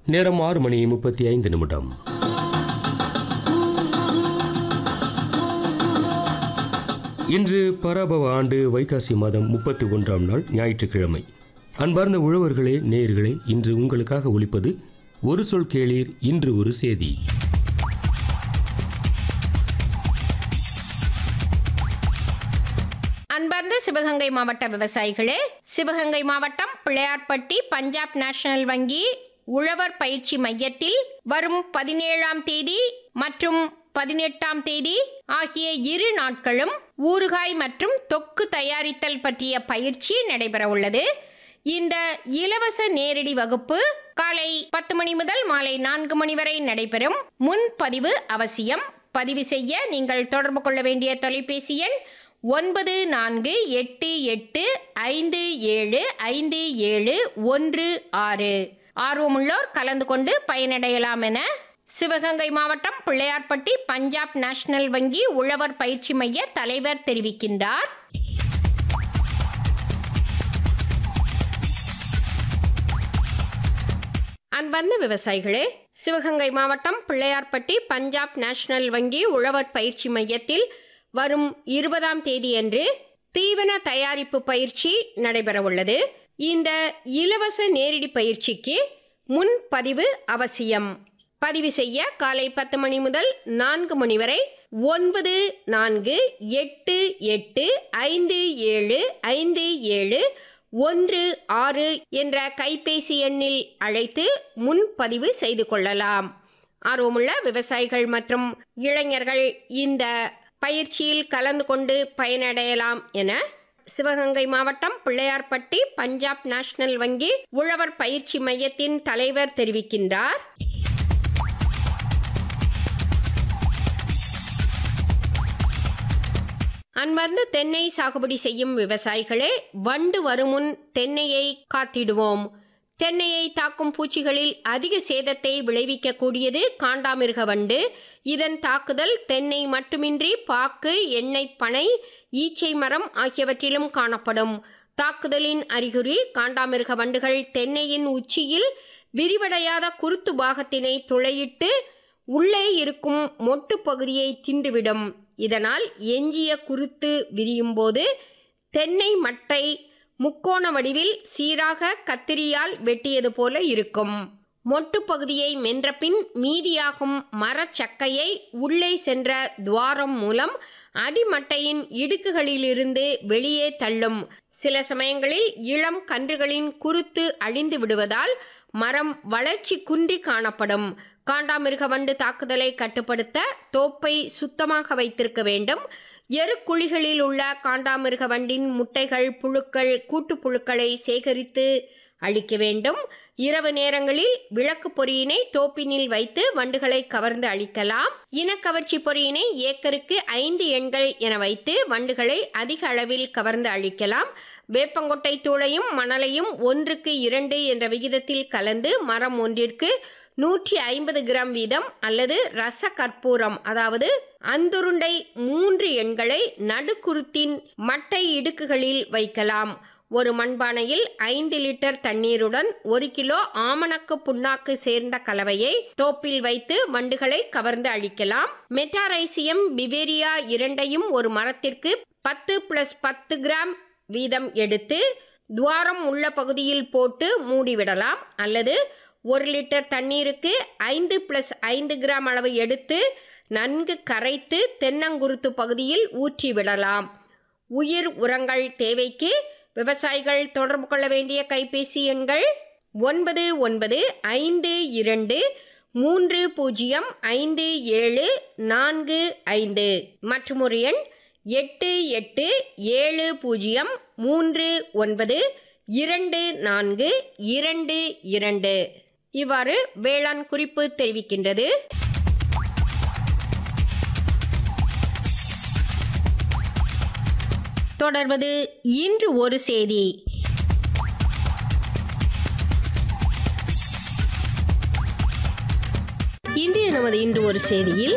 நேரம் ஆறு மணி முப்பத்தி ஐந்து நிமிடம் இன்று பராபவ ஆண்டு வைகாசி மாதம் முப்பத்தி ஒன்றாம் நாள் ஞாயிற்றுக்கிழமை அன்பார்ந்த உழவர்களே நேயர்களே இன்று உங்களுக்காக ஒலிப்பது ஒரு சொல் கேளீர் இன்று ஒரு செய்தி அன்பார்ந்த சிவகங்கை மாவட்ட விவசாயிகளே சிவகங்கை மாவட்டம் பிள்ளையார்பட்டி பஞ்சாப் நேஷனல் வங்கி உழவர் பயிற்சி மையத்தில் வரும் பதினேழாம் தேதி மற்றும் பதினெட்டாம் தேதி ஆகிய இரு நாட்களும் ஊறுகாய் மற்றும் தொக்கு தயாரித்தல் பற்றிய பயிற்சி நடைபெற உள்ளது இந்த இலவச நேரடி வகுப்பு காலை பத்து மணி முதல் மாலை நான்கு மணி வரை நடைபெறும் முன்பதிவு அவசியம் பதிவு செய்ய நீங்கள் தொடர்பு கொள்ள வேண்டிய தொலைபேசி எண் ஒன்பது நான்கு எட்டு எட்டு ஐந்து ஏழு ஐந்து ஏழு ஒன்று ஆறு ஆர்வமுள்ளோர் கலந்து கொண்டு பயனடையலாம் என சிவகங்கை மாவட்டம் பிள்ளையார்பட்டி பஞ்சாப் நேஷனல் வங்கி உழவர் பயிற்சி மைய தலைவர் தெரிவிக்கின்றார் அன்பர்ந்த விவசாயிகளே சிவகங்கை மாவட்டம் பிள்ளையார்பட்டி பஞ்சாப் நேஷனல் வங்கி உழவர் பயிற்சி மையத்தில் வரும் இருபதாம் தேதியன்று தீவன தயாரிப்பு பயிற்சி நடைபெறவுள்ளது இந்த இலவச நேரடி பயிற்சிக்கு முன்பதிவு அவசியம் பதிவு செய்ய காலை பத்து மணி முதல் நான்கு மணி வரை ஒன்பது நான்கு எட்டு எட்டு ஐந்து ஏழு ஐந்து ஏழு ஒன்று ஆறு என்ற கைபேசி எண்ணில் அழைத்து முன்பதிவு செய்து கொள்ளலாம் ஆர்வமுள்ள விவசாயிகள் மற்றும் இளைஞர்கள் இந்த பயிற்சியில் கலந்து கொண்டு பயனடையலாம் என சிவகங்கை மாவட்டம் பிள்ளையார்பட்டி பஞ்சாப் நேஷனல் வங்கி உழவர் பயிற்சி மையத்தின் தலைவர் தெரிவிக்கின்றார் அன்பார்ந்த தென்னை சாகுபடி செய்யும் விவசாயிகளே வண்டு வருமுன் தென்னையை காத்திடுவோம் தென்னையை தாக்கும் பூச்சிகளில் அதிக சேதத்தை விளைவிக்கக்கூடியது காண்டாமிருக வண்டு இதன் தாக்குதல் தென்னை மட்டுமின்றி பாக்கு எண்ணெய் பனை ஈச்சை மரம் ஆகியவற்றிலும் காணப்படும் தாக்குதலின் அறிகுறி காண்டாமிருக வண்டுகள் தென்னையின் உச்சியில் விரிவடையாத குருத்து பாகத்தினை துளையிட்டு உள்ளே இருக்கும் மொட்டு பகுதியை தின்றுவிடும் இதனால் எஞ்சிய குருத்து விரியும் போது தென்னை மட்டை முக்கோண வடிவில் சீராக கத்திரியால் வெட்டியது போல இருக்கும் மொட்டு பகுதியை மென்றபின் மீதியாகும் மரச்சக்கையை உள்ளே சென்ற துவாரம் மூலம் அடிமட்டையின் இடுக்குகளிலிருந்து வெளியே தள்ளும் சில சமயங்களில் இளம் கன்றுகளின் குருத்து அழிந்து விடுவதால் மரம் வளர்ச்சி குன்றி காணப்படும் காண்டாமிருக வண்டு தாக்குதலை கட்டுப்படுத்த தோப்பை சுத்தமாக வைத்திருக்க வேண்டும் எருக்குழிகளில் உள்ள காண்டாமிருக வண்டின் முட்டைகள் புழுக்கள் கூட்டுப்புழுக்களை சேகரித்து அழிக்க வேண்டும் இரவு நேரங்களில் விளக்கு பொறியினை தோப்பினில் வைத்து வண்டுகளை கவர்ந்து அழிக்கலாம் இனக்கவர்ச்சி பொறியினை ஏக்கருக்கு ஐந்து எண்கள் என வைத்து வண்டுகளை அதிக அளவில் கவர்ந்து அழிக்கலாம் வேப்பங்கொட்டை தூளையும் மணலையும் ஒன்றுக்கு இரண்டு என்ற விகிதத்தில் கலந்து மரம் ஒன்றிற்கு நூற்றி ஐம்பது கிராம் வீதம் அல்லது ரச கற்பூரம் அதாவது அந்துருண்டை மூன்று எண்களை நடுக்குருத்தின் மட்டை இடுக்குகளில் வைக்கலாம் ஒரு மண்பானையில் ஐந்து லிட்டர் தண்ணீருடன் ஒரு கிலோ ஆமணக்கு புண்ணாக்கு சேர்ந்த கலவையை தோப்பில் வைத்து வண்டுகளை கவர்ந்து அழிக்கலாம் மெட்டாரைசியம் பிவேரியா இரண்டையும் ஒரு மரத்திற்கு பத்து பிளஸ் பத்து கிராம் வீதம் எடுத்து துவாரம் உள்ள பகுதியில் போட்டு மூடிவிடலாம் அல்லது ஒரு லிட்டர் தண்ணீருக்கு ஐந்து பிளஸ் ஐந்து கிராம் அளவு எடுத்து நன்கு கரைத்து தென்னங்குருத்து பகுதியில் ஊற்றி விடலாம் உயிர் உரங்கள் தேவைக்கு விவசாயிகள் தொடர்பு கொள்ள வேண்டிய கைபேசி எண்கள் ஒன்பது ஒன்பது ஐந்து இரண்டு மூன்று பூஜ்ஜியம் ஐந்து ஏழு நான்கு ஐந்து மற்றும் ஒரு எண் எட்டு எட்டு ஏழு பூஜ்ஜியம் மூன்று ஒன்பது இரண்டு நான்கு இரண்டு இரண்டு இவ்வாறு வேளாண் குறிப்பு தெரிவிக்கின்றது தொடர்வது இன்று ஒரு செய்தி இன்றைய நமது இன்று ஒரு செய்தியில்